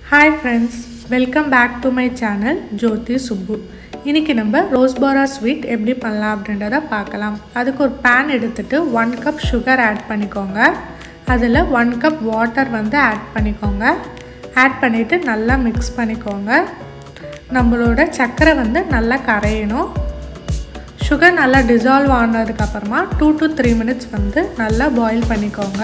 hi friends welcome back to my channel Jothi Subbu இன்றைக்கி நம்ம ரோஸ்போரா sweet எப்படி பண்ணலாம் அப்படின்றத பார்க்கலாம் அதுக்கு ஒரு பேன் எடுத்துகிட்டு ஒன் கப் சுகர் ஆட் பண்ணிக்கோங்க அதில் ஒன் கப் வாட்டர் வந்து ஆட் பண்ணிக்கோங்க ஆட் பண்ணிவிட்டு நல்லா மிக்ஸ் பண்ணிக்கோங்க நம்மளோட சர்க்கரை வந்து நல்லா கரையணும் சுகர் நல்லா டிசால்வ் ஆனதுக்கப்புறமா டூ டு த்ரீ மினிட்ஸ் வந்து நல்லா பாயில் பண்ணிக்கோங்க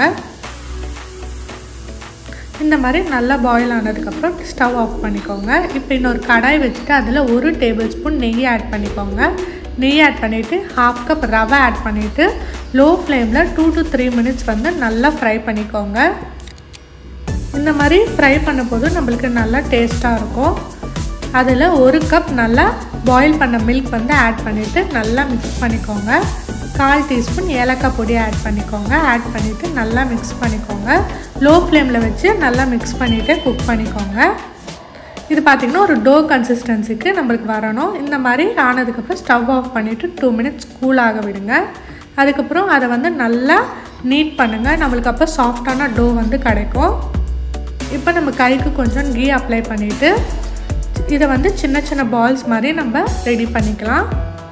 இந்த மாதிரி நல்லா பாயில் ஆனதுக்கப்புறம் ஸ்டவ் ஆஃப் பண்ணிக்கோங்க இப்போ இன்னொரு கடாய் வச்சுட்டு அதில் ஒரு டேபிள் ஸ்பூன் நெய் ஆட் பண்ணிக்கோங்க நெய் ஆட் பண்ணிவிட்டு ஹாஃப் கப் ரவை ஆட் பண்ணிவிட்டு லோ ஃப்ளேமில் டூ டு த்ரீ மினிட்ஸ் வந்து நல்லா ஃப்ரை பண்ணிக்கோங்க இந்த மாதிரி ஃப்ரை பண்ண போது நம்மளுக்கு நல்லா டேஸ்ட்டாக இருக்கும் அதில் ஒரு கப் நல்லா பாயில் பண்ண மில்க் வந்து ஆட் பண்ணிவிட்டு நல்லா மிக்ஸ் பண்ணிக்கோங்க கால் டீஸ்பூன் ஏலக்காய் பொடி ஆட் பண்ணிக்கோங்க ஆட் பண்ணிவிட்டு நல்லா மிக்ஸ் பண்ணிக்கோங்க லோ ஃப்ளேமில் வச்சு நல்லா மிக்ஸ் பண்ணிவிட்டு குக் பண்ணிக்கோங்க இது பார்த்திங்கன்னா ஒரு டோ கன்சிஸ்டன்சிக்கு நம்மளுக்கு வரணும் இந்த மாதிரி ஆனதுக்கப்புறம் ஸ்டவ் ஆஃப் பண்ணிவிட்டு டூ மினிட்ஸ் கூல் ஆக விடுங்க அதுக்கப்புறம் அதை வந்து நல்லா நீட் பண்ணுங்கள் நம்மளுக்கு அப்போ சாஃப்டான டோ வந்து கிடைக்கும் இப்போ நம்ம கைக்கு கொஞ்சம் கீ அப்ளை பண்ணிவிட்டு இதை வந்து சின்ன சின்ன பால்ஸ் மாதிரி நம்ம ரெடி பண்ணிக்கலாம்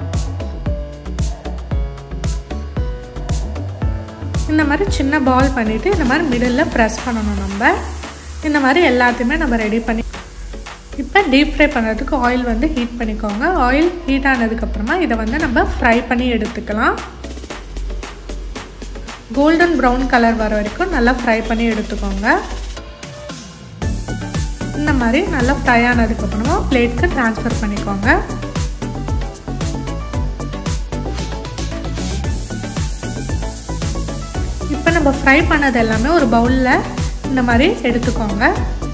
இந்த மாதிரி சின்ன பால் பண்ணிவிட்டு இந்த மாதிரி மிடில் ப்ரெஸ் பண்ணணும் நம்ம இந்த மாதிரி எல்லாத்தையுமே நம்ம ரெடி பண்ணி இப்போ டீப் ஃப்ரை பண்ணுறதுக்கு ஆயில் வந்து ஹீட் பண்ணிக்கோங்க ஆயில் ஹீட் ஆனதுக்கப்புறமா இதை வந்து நம்ம ஃப்ரை பண்ணி எடுத்துக்கலாம் கோல்டன் ப்ரௌன் கலர் வர வரைக்கும் நல்லா ஃப்ரை பண்ணி எடுத்துக்கோங்க இந்த மாதிரி நல்லா ஃப்ரை ஆனதுக்கப்புறமா பிளேட்க்கு ட்ரான்ஸ்ஃபர் பண்ணிக்கோங்க இப்போ நம்ம ஃப்ரை பண்ணது எல்லாமே ஒரு பவுலில் இந்த மாதிரி எடுத்துக்கோங்க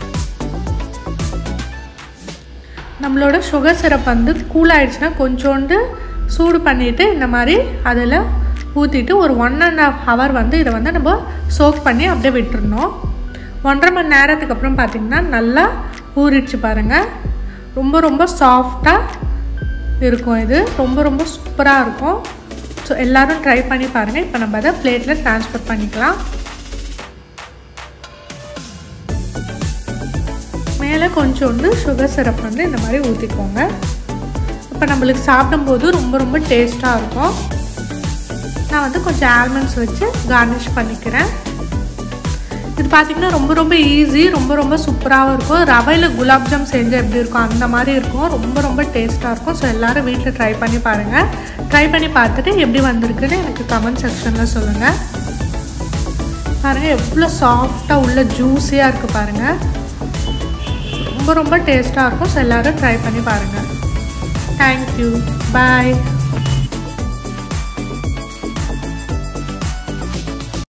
நம்மளோட சுகர் சிரப் வந்து கூல் ஆயிடுச்சுன்னா கொஞ்சோண்டு சூடு பண்ணிவிட்டு இந்த மாதிரி அதில் ஊற்றிட்டு ஒரு ஒன் அண்ட் ஆஃப் ஹவர் வந்து இதை வந்து நம்ம சோக் பண்ணி அப்படியே விட்டுருணும் ஒன்றரை மணி நேரத்துக்கு அப்புறம் பார்த்திங்கன்னா நல்லா ஊறிடுச்சு பாருங்கள் ரொம்ப ரொம்ப சாஃப்டாக இருக்கும் இது ரொம்ப ரொம்ப சூப்பராக இருக்கும் ஸோ எல்லோரும் ட்ரை பண்ணி பாருங்கள் இப்போ நம்ம அதை பிளேட்டில் ட்ரான்ஸ்ஃபர் பண்ணிக்கலாம் மேலே கொஞ்சோண்டு சுகர் சிரப் வந்து இந்த மாதிரி ஊற்றிக்கோங்க இப்போ நம்மளுக்கு சாப்பிடும்போது ரொம்ப ரொம்ப டேஸ்ட்டாக இருக்கும் நான் வந்து கொஞ்சம் ஆல்மண்ட்ஸ் வச்சு கார்னிஷ் பண்ணிக்கிறேன் இது பார்த்திங்கன்னா ரொம்ப ரொம்ப ஈஸி ரொம்ப ரொம்ப சூப்பராகவும் இருக்கும் ரவையில் குலாப் ஜாம் செஞ்சு எப்படி இருக்கும் அந்த மாதிரி இருக்கும் ரொம்ப ரொம்ப டேஸ்ட்டாக இருக்கும் ஸோ எல்லோரும் வீட்டில் ட்ரை பண்ணி பாருங்கள் ட்ரை பண்ணி பார்த்துட்டு எப்படி வந்திருக்குன்னு எனக்கு கமெண்ட் செக்ஷனில் சொல்லுங்கள் பாருங்கள் எவ்வளோ சாஃப்டாக உள்ள ஜூஸியாக இருக்குது பாருங்கள் ரொம்ப ரொம்ப டேஸ்ட்டாக இருக்கும் ஸோ எல்லோரும் ட்ரை பண்ணி பாருங்கள் தேங்க்யூ பாய்